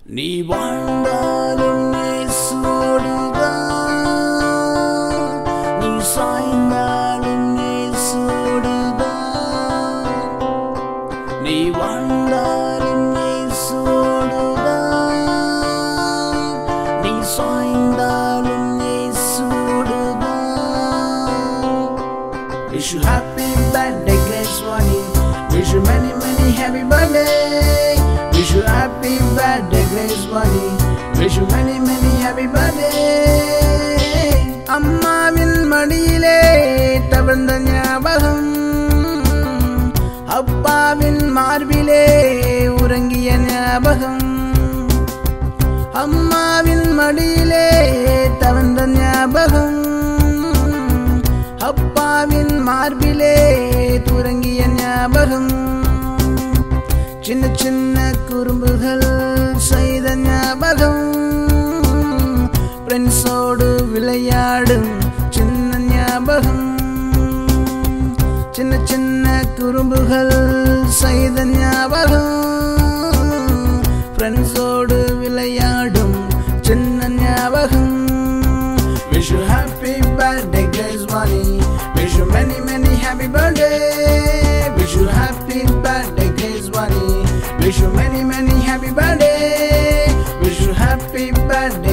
நீ வாழ்ந்தாலும் இயேசுவோடுதான் நீ சாய்ந்தாலும் இயேசுவோடுதான் நீ வாழ்ந்தாலும் இயேசுவோடுதான் நீ சாய்ந்தாலும் இயேசுவோடுதான் Wish you happy birthday, Grace Wani. Wish you many, many happy birthday. Wish you happy birthday, Grace Wani. Wish you many, many happy birthday. அம்மாவின் மடியிலே தவழ்ந்த ஞாபகம் அப்பாவின் மார்பிலே உறங்கிய ஞாபகம் அம்மாவின் மடியிலே தவழ்ந்த ஞாபகம் அப்பாவின் மார்பிலே துறங்கிய ஞாபகம் சின்ன சின்ன குறும்புகள் செய்த ஞாபகம் ஃப்ரெண்ட்ஸோடு விளையாடும் சின்ன ஞாபகம் சின்ன சின்ன குறும்புகள் செய்த ஞாபகம் ஃப்ரெண்ட்ஸோடு விளையாடும் சின்ன ஞாபகம் Wish you happy birthday, Grace Money. Wish you many, many happy birthday. Wish you happy birthday, Grace Money. Wish you many, many happy birthday. Wish you happy birthday,